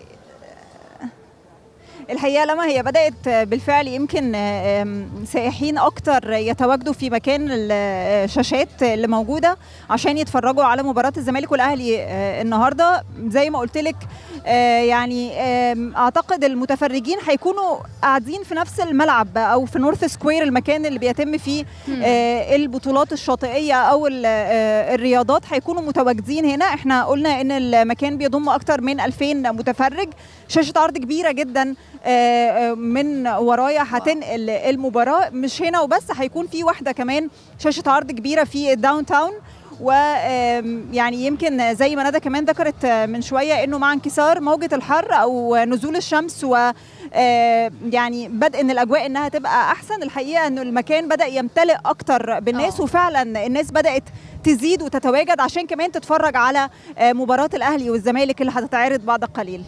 الحقيقه لما هي بدات بالفعل يمكن سائحين اكتر يتواجدوا في مكان الشاشات اللي موجوده عشان يتفرجوا على مباراه الزمالك والاهلي النهارده زي ما قلت لك يعني اعتقد المتفرجين هيكونوا قاعدين في نفس الملعب او في نورث سكوير المكان اللي بيتم فيه البطولات الشاطئيه او الرياضات هيكونوا متواجدين هنا احنا قلنا ان المكان بيضم اكتر من 2000 متفرج شاشه عرض كبيره جدا من ورايا هتنقل المباراه مش هنا وبس هيكون في واحده كمان شاشه عرض كبيره في الداون تاون ويعني يمكن زي ما ندى كمان ذكرت من شويه انه مع انكسار موجه الحر او نزول الشمس و يعني بدء ان الاجواء انها تبقى احسن الحقيقه انه المكان بدا يمتلئ اكتر بالناس أوه. وفعلا الناس بدات تزيد وتتواجد عشان كمان تتفرج على مباراه الاهلي والزمالك اللي هتتعرض بعد قليل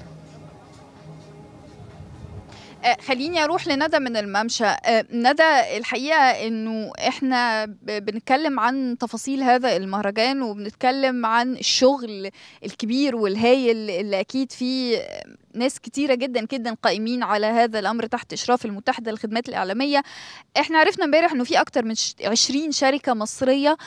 خليني اروح لندى من الممشى ندى الحقيقه انه احنا بنتكلم عن تفاصيل هذا المهرجان وبنتكلم عن الشغل الكبير والهايل اللي اكيد فيه ناس كتيرة جدا جدا قائمين على هذا الأمر تحت إشراف المتحدة للخدمات الإعلامية احنا عرفنا امبارح أنه في أكتر من 20 شركة مصرية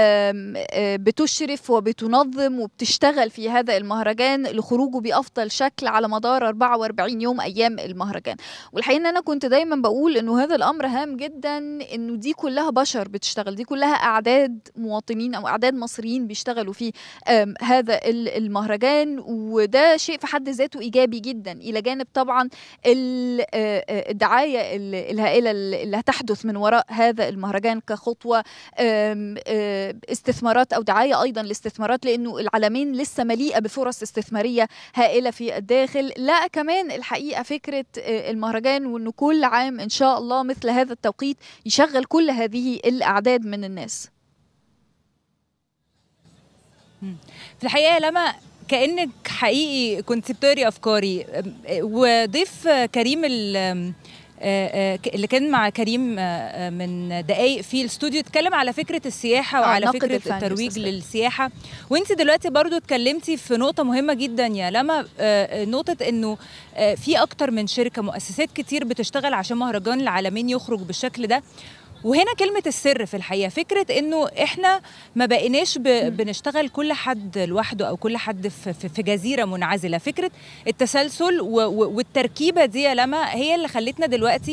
بتشرف وبتنظم وبتشتغل في هذا المهرجان لخروجه بأفضل شكل على مدار 44 يوم أيام المهرجان والحقيقة أن أنا كنت دايما بقول أنه هذا الأمر هام جدا أنه دي كلها بشر بتشتغل دي كلها أعداد مواطنين أو أعداد مصريين بيشتغلوا في هذا المهرجان وده شيء في حد ذاته إيجابي جدا الى جانب طبعا الدعايه الهائله اللي هتحدث من وراء هذا المهرجان كخطوه استثمارات او دعايه ايضا لاستثمارات لانه العالمين لسه مليئه بفرص استثماريه هائله في الداخل لا كمان الحقيقه فكره المهرجان وانه كل عام ان شاء الله مثل هذا التوقيت يشغل كل هذه الاعداد من الناس في الحقيقه لما كانك حقيقي كنت بتقري افكاري وضيف كريم اللي كان مع كريم من دقايق في الاستوديو اتكلم على فكره السياحه وعلى فكره الترويج للسياحه وانت دلوقتي برضو اتكلمتي في نقطه مهمه جدا يا لما نقطه انه في اكتر من شركه مؤسسات كتير بتشتغل عشان مهرجان العالمين يخرج بالشكل ده وهنا كلمة السر في الحقيقة فكرة انه احنا ما بقيناش بنشتغل كل حد لوحده او كل حد في, في جزيرة منعزلة فكرة التسلسل والتركيبة دي يا لما هي اللي خلتنا دلوقتي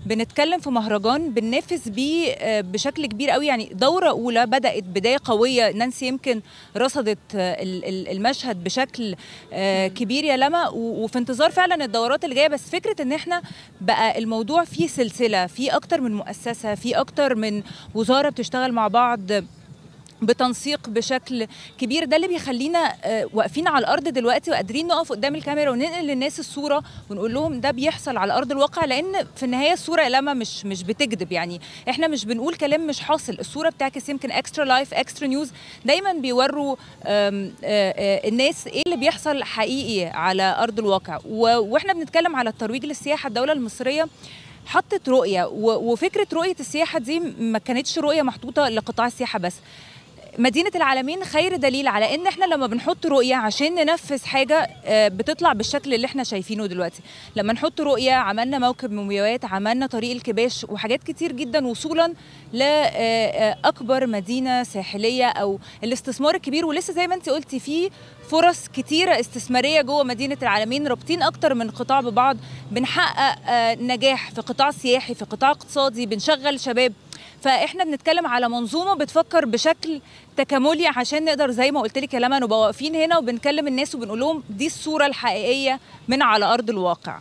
بنتكلم في مهرجان بننافس بيه آه، بشكل كبير قوي يعني دوره اولى بدات بدايه قويه نانسي يمكن رصدت آه، ال- ال- المشهد بشكل آه، كبير يا لما و- وفي انتظار فعلا الدورات اللي جايه بس فكره ان احنا بقى الموضوع فيه سلسله فيه اكتر من مؤسسه فيه اكتر من وزاره بتشتغل مع بعض بتنسيق بشكل كبير ده اللي بيخلينا آه، واقفين على الارض دلوقتي وقادرين نقف قدام الكاميرا وننقل للناس الصوره ونقول لهم ده بيحصل على ارض الواقع لان في النهايه الصوره يا لما مش مش بتكذب يعني احنا مش بنقول كلام مش حاصل الصوره بتعكس يمكن اكسترا لايف اكسترا نيوز دايما بيوروا آم، آه، آه، الناس ايه اللي بيحصل حقيقي على ارض الواقع و- واحنا بنتكلم على الترويج للسياحه الدوله المصريه حطت رؤيه و- وفكره رؤيه السياحه دي ما كانتش رؤيه محطوطه لقطاع السياحه بس مدينة العالمين خير دليل على ان احنا لما بنحط رؤية عشان ننفذ حاجة آه، بتطلع بالشكل اللي احنا شايفينه دلوقتي لما نحط رؤية عملنا موكب مومياوات عملنا طريق الكباش وحاجات كتير جدا وصولا لأكبر مدينة ساحلية او الاستثمار الكبير ولسه زي ما انت قلتي فيه فرص كتيرة استثمارية جوه مدينة العالمين رابطين أكتر من قطاع ببعض بنحقق آه، نجاح في قطاع سياحي في قطاع اقتصادي بنشغل شباب فاحنا بنتكلم على منظومه بتفكر بشكل تكاملي عشان نقدر زي ما قلت لك يا لما نبقى واقفين هنا وبنكلم الناس وبنقول لهم دي الصوره الحقيقيه من على ارض الواقع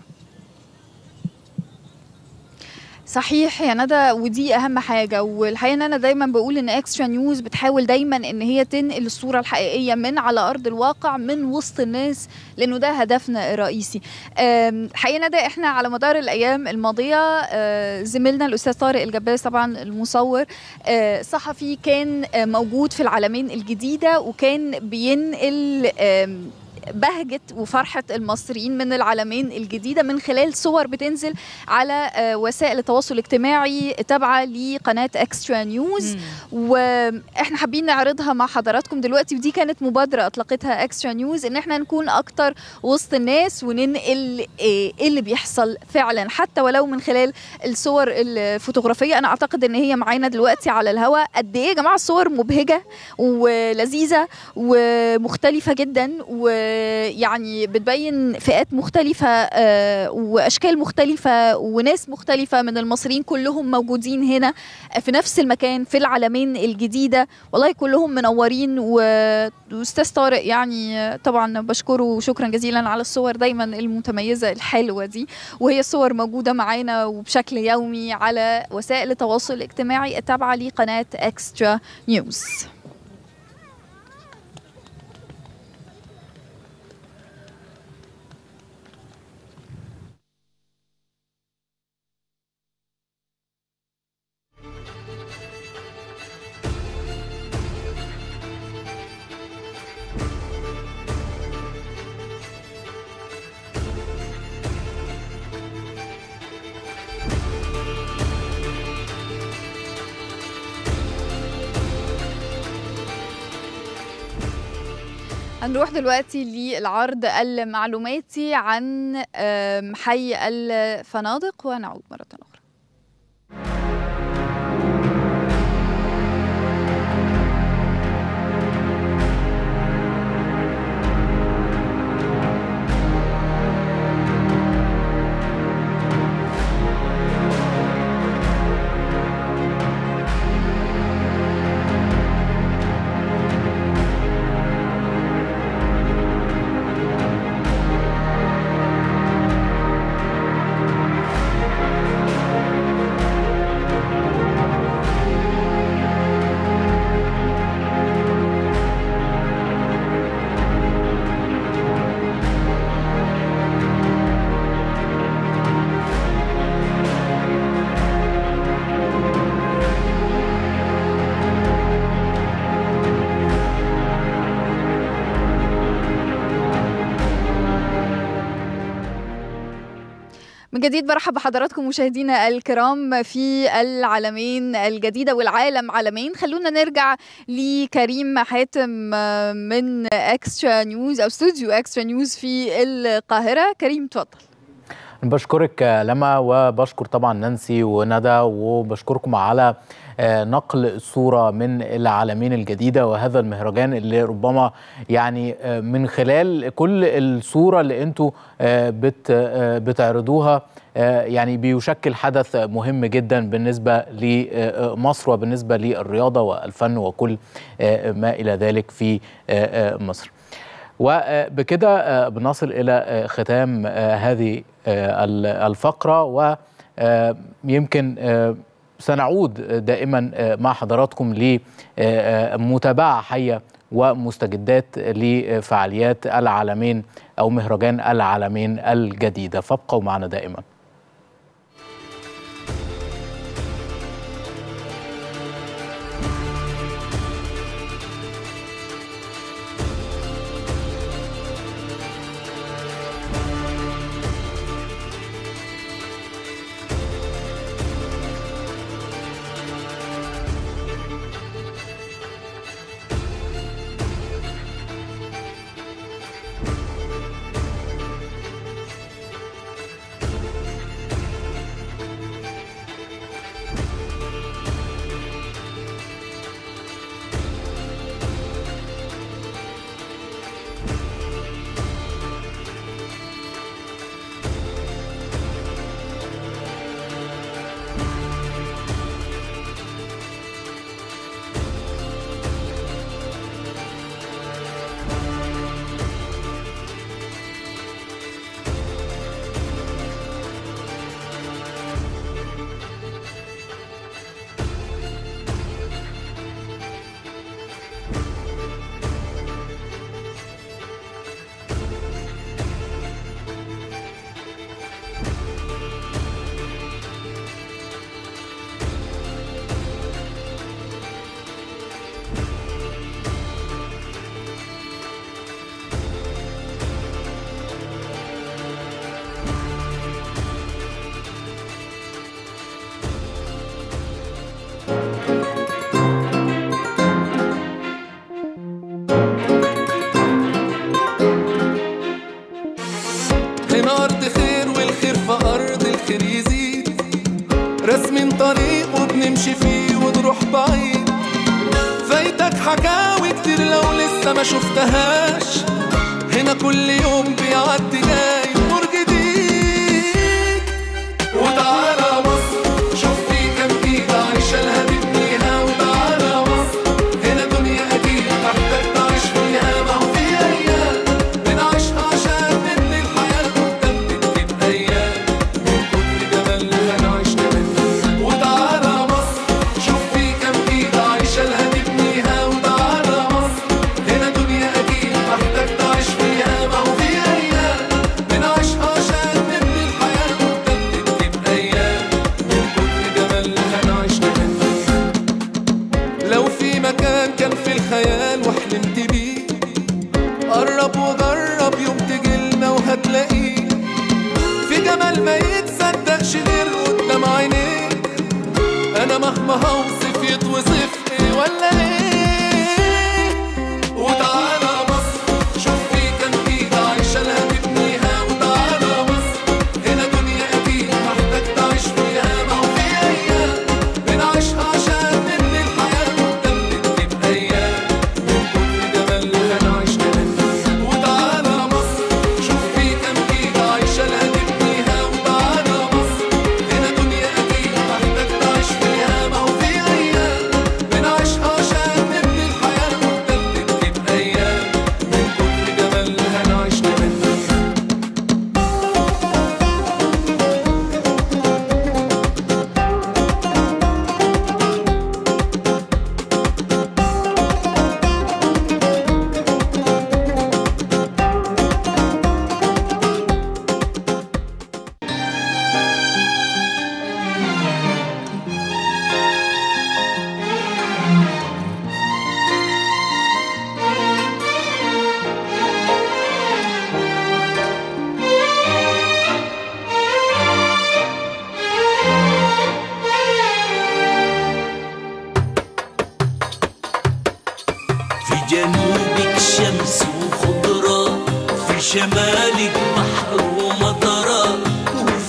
صحيح يا ندى ودي اهم حاجه والحقيقه ان انا دايما بقول ان اكسترا نيوز بتحاول دايما ان هي تنقل الصوره الحقيقيه من على ارض الواقع من وسط الناس لانه ده هدفنا الرئيسي أم، الحقيقه ندى احنا على مدار الايام الماضيه أه، زميلنا الاستاذ طارق الجباس طبعا المصور أه، صحفي كان أه، موجود في العالمين الجديده وكان بينقل أم، بهجة وفرحة المصريين من العالمين الجديدة من خلال صور بتنزل على آه، وسائل التواصل الاجتماعي تابعة لقناة اكسترا نيوز واحنا حابين نعرضها مع حضراتكم دلوقتي ودي كانت مبادرة اطلقتها اكسترا نيوز ان احنا نكون اكتر وسط الناس وننقل آه، ايه اللي بيحصل فعلا حتى ولو من خلال الصور الفوتوغرافية انا اعتقد ان هي معانا دلوقتي على الهواء قد ايه يا جماعة الصور مبهجة ولذيذة ومختلفة جدا ويعني بتبين فئات مختلفة آه، وأشكال مختلفة وناس مختلفة من المصريين كلهم موجودين هنا في نفس المكان في العالمين الجديدة والله كلهم منورين و- وأستاذ طارق يعني طبعا بشكره شكرا جزيلا على الصور دايما المتميزة الحلوة دي وهي الصور موجودة معانا وبشكل يومي على وسائل التواصل الاجتماعي التابعة لقناة اكسترا نيوز هنروح دلوقتي للعرض المعلوماتي عن آم، حي الفنادق ونعود مرة أخرى من جديد برحب بحضراتكم مشاهدينا الكرام في العالمين الجديدة والعالم عالمين خلونا نرجع لكريم حاتم آه، من اكسترا نيوز او استوديو اكسترا نيوز في القاهرة كريم تفضل بشكرك لما وبشكر طبعا نانسي وندى وبشكركم على نقل الصورة من العالمين الجديدة وهذا المهرجان اللي ربما يعني من خلال كل الصورة اللي انتوا بت بتعرضوها يعني بيشكل حدث مهم جدا بالنسبة لمصر وبالنسبة للرياضة والفن وكل ما إلى ذلك في مصر وبكده بنصل إلى ختام هذه الفقرة ويمكن سنعود دائما مع حضراتكم لمتابعة حية ومستجدات لفعاليات العالمين أو مهرجان العالمين الجديدة فابقوا معنا دائما هنا أرض خير والخير في أرض الخير يزيد رسمين طريق وبنمشي فيه ونروح بعيد فايتك حكاوي كتير لو لسه ما شفتهاش هنا كل يوم بيعدي جاي نور جديد وتعالى مصر شوف في كام جيجا عايشة لها تبنيها وتعالى مصر هنا دنيا أكيد محتاج تعيش فيها ما هو في أيام بنعيشها عشان نبني الحياة قدام بتجيب أيام من كتر جمالها نعيش نبني وتعالى مصر شوف في كام جيجا عايشة لها تبنيها وتعالى مصر هنا دنيا أكيد محتاج تعيش فيها ما هو في أيام بنعيشها عشان نبني الحياة قدام بتجيب أيام من كتر جمالها نعيش نبني لو في مكان كان في الخيال وحلمت بيه قرب وجرب يوم تجيلنا وهتلاقيه في جمال ما يتصدقش غير قدام عينيك انا مهما هوصف يتوصف ايه ولا ايه وتعالى مصر شوف في كام جيجا عايشه لها تبنيها وتعالى مصر هنا دنيا اكيد محتاج تعيش فيها ما هو في ايام بنعيشها عشان نبني الحياه قدام بتجيب ايام من كتر جمالها نعيش نبنيها وتعالى مصر شوف في كام جيجا عايشه لها تبنيها وتعالى مصر هنا دنيا اكيد محتاج تعيش فيها ما هو في ايام بنعيشها عشان نبني الحياه قدام بتجيب ايام من كتر جمالها نعيش نبنيها في جنوبك شمس وخضرة في شمالك بحر ومطرة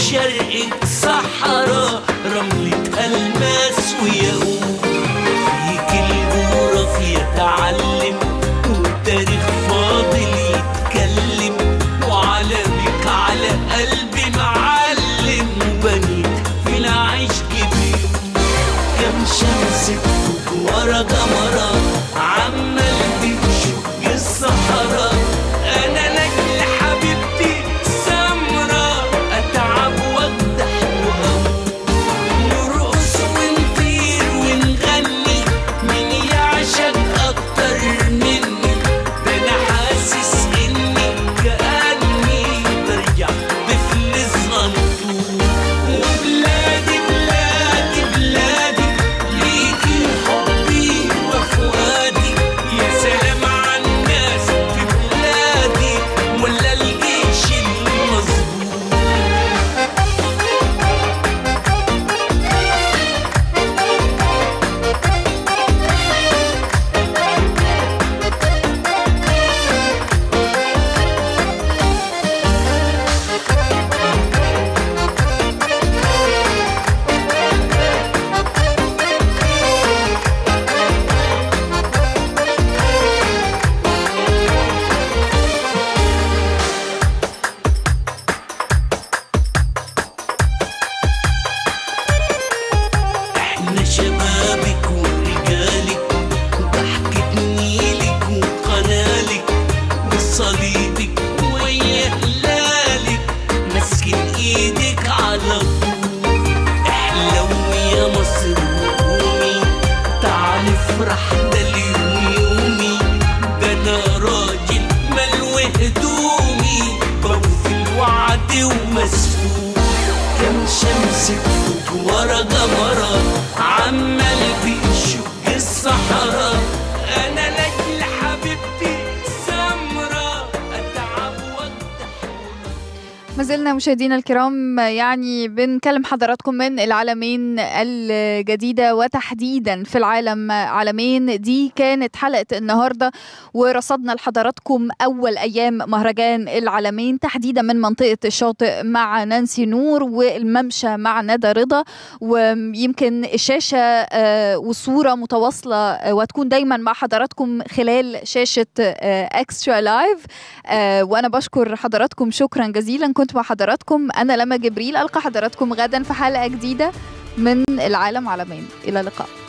شرقك صحراء رملة ألماس وياقوت فيك الجغرافيا تعلم والتاريخ فاضل يتكلم وعلمك على قلبي معلم وبنيت في العيش كبير كم شمس فوق ورا قمرة عمال بتشق الصحراء انا لاجل حبيبتي سمرة اتعب واقدح واموت نرقص ونطير ونغني مين يعشق اكتر مني ده انا حاسس اني كاني برجع طفل صغنطوط وبلادي بلادي بلادي ليكي حبي وفؤادي يا سلام على الناس في بلادي ولا الجيش المظبوط احنا شبابك ورجالك وضحكة نيلك وقنالك بصليبك ويا هلالك ماسكين ايدك على طول احلوي يا مصر وقومي تعالي افرح ده اليوم يومي ده انا راجل ملوي هدومي بوفي الوعد ومسؤول كم شمس فوق ورا قمرة عمال بيشق الصحراء أنا لاجل حبيبتي سمرة أتعب وأقدح ما زلنا مشاهدينا الكرام يعني بنكلم حضراتكم من العالمين الجديدة وتحديدا في العالم عالمين دي كانت حلقة النهاردة ورصدنا لحضراتكم أول أيام مهرجان العالمين تحديدا من منطقة الشاطئ مع نانسي نور والممشى مع ندى رضا ويمكن الشاشة آه، وصورة متواصلة آه، وتكون دايما مع حضراتكم خلال شاشة اكسترا لايف وانا بشكر حضراتكم شكرا جزيلا كنت مع حضراتكم انا لما جبريل القى حضراتكم غدا في حلقة جديدة من العالم عالمين الى اللقاء